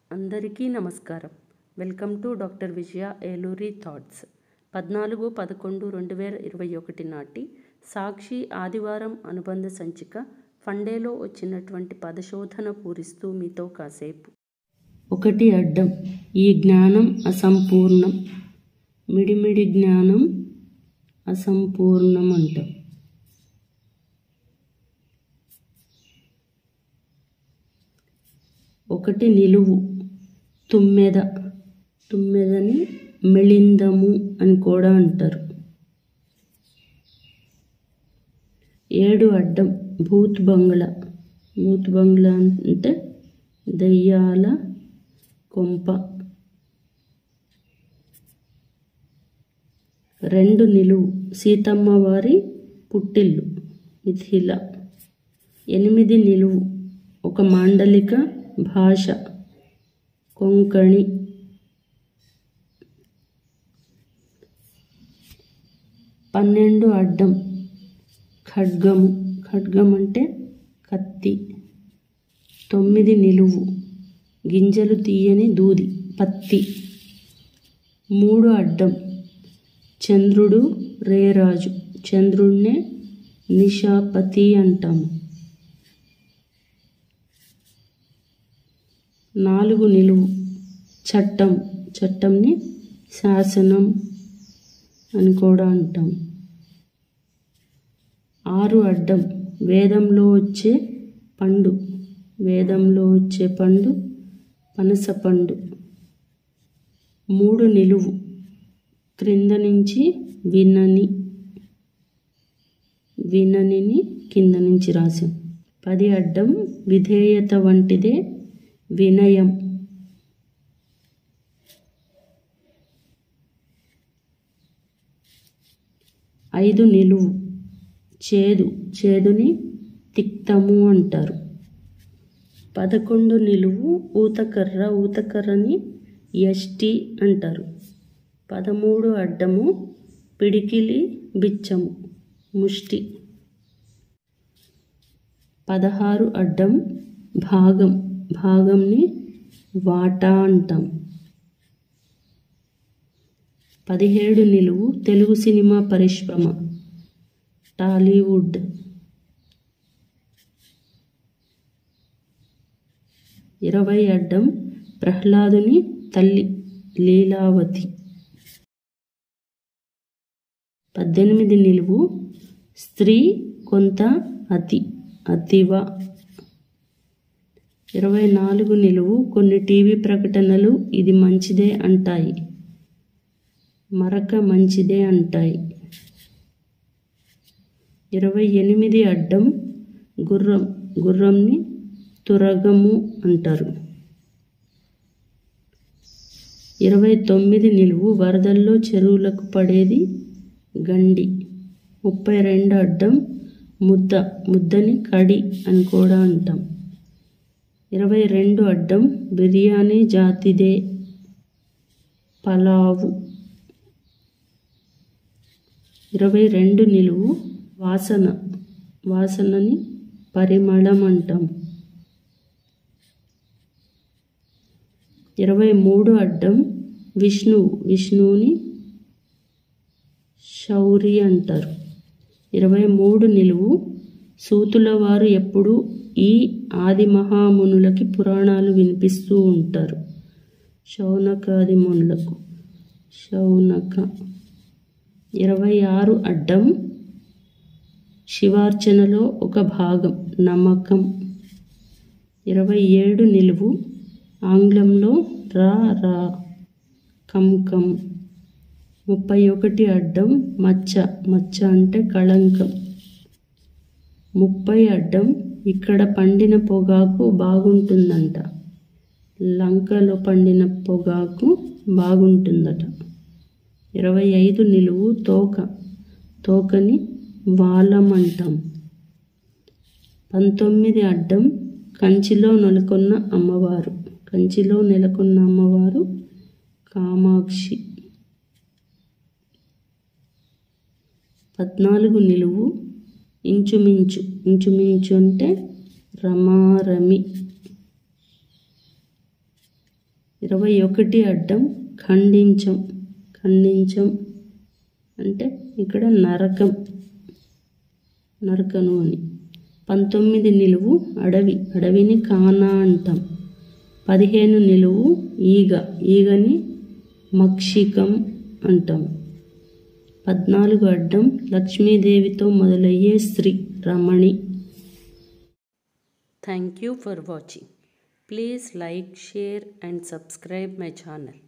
అందరికీ నమస్కారం welcome to doctor Vijaya Eluri thoughts పద్నాలుగు పదకొండు రెండు వేల ఇరవై ఒకటి నాటి సాక్షి ఆదివారం అనుబంధ సంచిక ఫండేలో వచ్చినటువంటి పదశోధన పూరిస్తూ మీతో కాసేపు ఒకటి అడ్డం ఈ జ్ఞానం అసంపూర్ణం మిడిమిడి జ్ఞానం అసంపూర్ణం అంటాం ఒకటి నిలువు తుమ్మెద తుమ్మెదని మిళిందము అని కూడా అంటారు ఏడు అడ్డం భూత్ బంగ్లా భూత్ బంగ్లా అంటే దయ్యాల కొంప రెండు నిలువు సీతమ్మ వారి పుట్టిల్లు మిథిల ఎనిమిది నిలువు ఒక మాండలిక భాష కొంకణి పన్నెండు అడ్డం ఖడ్గము ఖడ్గం అంటే కత్తి తొమ్మిది నిలువు గింజలు తీయని దూది పత్తి మూడు అడ్డం చంద్రుడు రేరాజు చంద్రుడినే నిషాపతి అంటాము నాలుగు నిలువు చట్టం చట్టంని శాసనం అని కూడా అంటాం ఆరు అడ్డం వేదంలో వచ్చే పండు వేదంలో వచ్చే పండు పనస పండు మూడు నిలువు క్రింద నుంచి వినని విననిని కింద నుంచి రాసాం పది అడ్డం విధేయత వంటిదే వినయం ఐదు నిలువు చేదు చేదుని తిక్తము అంటారు పదకొండు నిలువు ఊతకర్ర ఊతకర్రని యష్టి అంటారు పదమూడు అడ్డము పిడికిలి బిచ్చము ముష్టి పదహారు అడ్డం భాగం భాగంని వాటా అంటాం పదిహేడు నిలువు తెలుగు సినిమా పరిశ్రమ టాలీవుడ్ ఇరవై అడ్డం ప్రహ్లాదుని తల్లి లీలావతి పద్దెనిమిది నిలువు స్త్రీ కొంత అతి అతివ ఇరవై నాలుగు నిలువు కొన్ని టీవీ ప్రకటనలు ఇది మంచిదే అంటాయి మరక మంచిదే అంటాయి ఇరవై ఎనిమిది అడ్డం గుర్రం గుర్రంని తురగము అంటారు ఇరవై తొమ్మిది నిలువు వరదల్లో చెరువులకు పడేది గండి ముప్పై రెండు అడ్డం ముద్ద ముద్దని కడి అని కూడా అంటాం ఇరవై రెండు అడ్డం బిర్యానీ జాతిదే పలావు ఇరవై రెండు నిలువు వాసన వాసనని పరిమళం అంటాం ఇరవై మూడు అడ్డం విష్ణువు విష్ణువుని శౌరి అంటారు ఇరవై మూడు నిలువు సూతుల వారు ఎప్పుడు ఈ ఆది మహామునులకి పురాణాలు వినిపిస్తూ ఉంటారు శౌనకాది మునులకు శౌనక ఇరవై ఆరు అడ్డం శివార్చనలో ఒక భాగం నమ్మకం ఇరవై ఏడు నిలువు ఆంగ్లంలో రా రా కం కం ముప్పై ఒకటి అడ్డం మచ్చ మచ్చ అంటే కళంకం ముప్పై అడ్డం ఇక్కడ పండిన పొగాకు బాగుంటుందంట లంకలో పండిన పొగాకు బాగుంటుందట ఇరవై ఐదు నిలువు తోక తోకని వాలం అంటాం పంతొమ్మిది అడ్డం కంచిలో నెలకొన్న అమ్మవారు కంచిలో నెలకొన్న అమ్మవారు కామాక్షి పద్నాలుగు నిలువు ఇంచుమించు ఇంచుమించు అంటే రమారమి ఇరవై ఒకటి అడ్డం ఖండించం ఖండించం అంటే ఇక్కడ నరకం నరకను అని పంతొమ్మిది నిలువు అడవి అడవిని కానా అంటాం పదిహేను నిలువు ఈగ ఈగని మక్షికం అంటాం పద్నాలుగు అడ్డం లక్ష్మీదేవితో మొదలయ్యే Shri Ramani thank you for watching please like share and subscribe my channel